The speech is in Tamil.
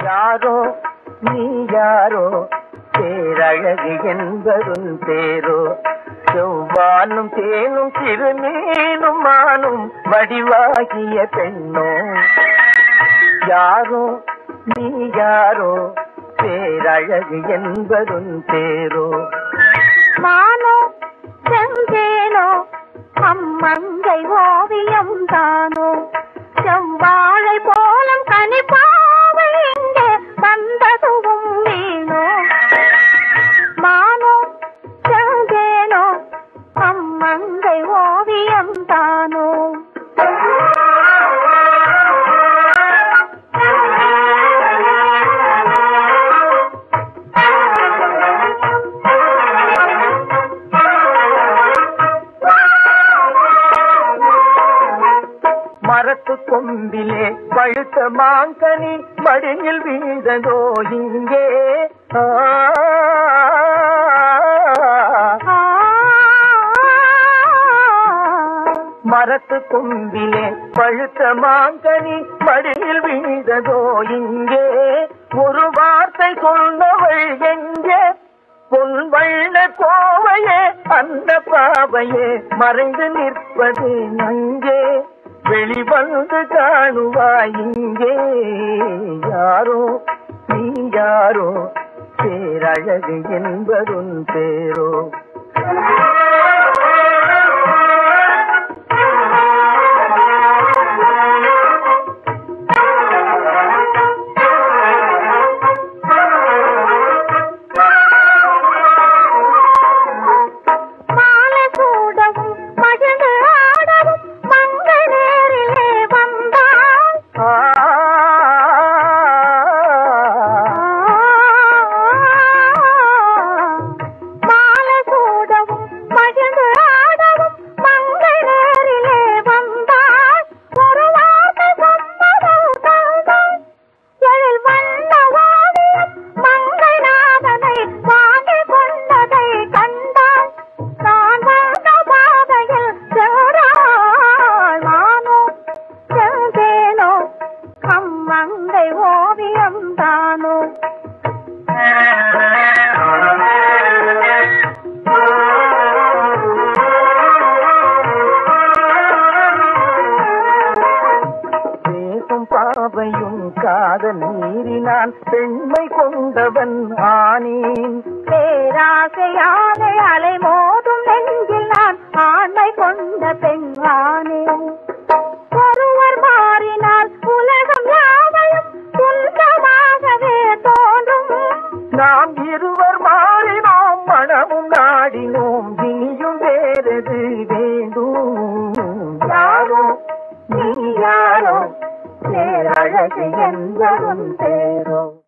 யாரோ நீ யாரோ பேரழகு என்பதும் பேரோ செவ்வானும் தேனும் சிறுமீனும் மானும் வடிவாகிய பெண்ணோ யாரோ நீ யாரோ பேரழகு என்பதும் பேரோ மானோ செந்தேனோ அம்மங்கை ஓவியம் தானோ செவ்வாழை போலும் கனிப்பாவை இங்கே வந்ததுவும் வீணோ மானோ செந்தேனோ அம்மங்கை ஓவியம் தானோ மரத்து கொம்பிலே பழுத்த மாங்கனி மடியில் வீழ்ந்ததோ இங்கே ஆ, ஆ மரத்து கொம்பிலே பழுத்த மாங்கனி மடியில் வீழ்ந்ததோ இங்கே ஒரு வார்த்தை சொன்னவள் எங்கே பொன் வண்ண கோவையே அந்த பாவையே மறைந்து நிற்பது அங்கே வெளிவந்து காணுவாய் இங்கே யாரோ நீ யாரோ பேரழகு என்பதும் பேரோ மாலை சூடவும் மகிழ்ந்து ஆடவும் மங்கள் நேரிலே வந்தாள் ஆ மாலை சூடவும் மகிழ்ந்து ஆடவும் மங்கள் நேரிலே வந்தாள் ஒரு வார்த்தை சம்மதம் தந்தாள் எழில் வண்ண ஓவியம் மங்கை நாதனை வாங்கிக் கொண்டதை கண்டாள் நான் வந்த பாதையில் சென்றாள் நானோ சென்றேனோ அம்மங்கை ஓவியம் தானோ பேசும் பாவையும் காதல் நீரினான் பெண்மை கொண்டவன் ஆனேன் பேராசையானை அலை மோதும் நெஞ்சில் நான் ஆண்மை கொண்ட பெண்வானே ஒருவர் மாறினால் உலகம் யாவையும் துன்பமாகவே தோன்றும் நாம் இருவர் மாறினோம் மனமும் நாடினோம் இனியும் வேறது வேண்டும் யாரோ நீ யாரோ பேரழகு என்பதும் பேரோ